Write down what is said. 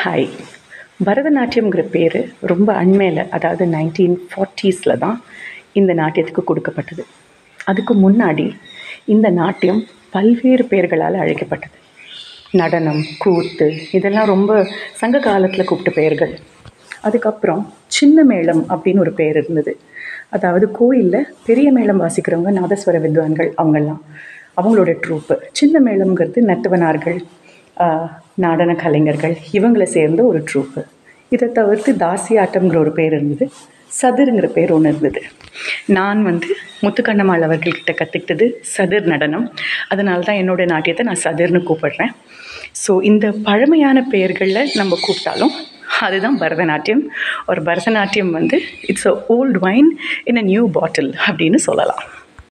hi பரதநாட்டியம்ங்கிற பேர் ரொம்ப அண்மையில் அதாவது நைன்டீன் ஃபார்ட்டிஸில் தான் இந்த நாட்டியத்துக்கு கொடுக்கப்பட்டது அதுக்கு முன்னாடி இந்த நாட்டியம் பல்வேறு பெயர்களால் அழைக்கப்பட்டது நடனம் கூத்து இதெல்லாம் ரொம்ப சங்க காலத்தில் கூப்பிட்ட பெயர்கள் அதுக்கப்புறம் சின்ன மேளம் அப்படின்னு ஒரு பெயர் இருந்தது அதாவது கோயிலில் பெரிய மேளம் வாசிக்கிறவங்க நாதஸ்வர வித்வான்கள் அவங்கெல்லாம் அவங்களோட ட்ரூப்பு சின்ன மேளம்ங்கிறது நட்டுவனார்கள் ஆஹ், நடன கலைஞர்கள் இவங்களை சேர்ந்த ஒரு ட்ரூப்பு இதை தவிர்த்து தாசியாட்டம்ங்கிற ஒரு பேர் இருந்தது சதுருங்கிற பேர் ஒன்று இருந்தது நான் வந்து முத்துக்கண்ணம்மாள் அவர்கள்கிட்ட கற்றுக்கிட்டது சதுர் நடனம் அதனால தான் என்னோட நாட்டியத்தை நான் சதுர்னு கூப்பிடுறேன் ஸோ இந்த பழமையான பெயர்களில் நம்ம கூப்பிட்டாலும் அதுதான் பரதநாட்டியம் ஒரு பரதநாட்டியம் வந்து it's a old wine in a new bottle அப்படின்னு சொல்லலாம்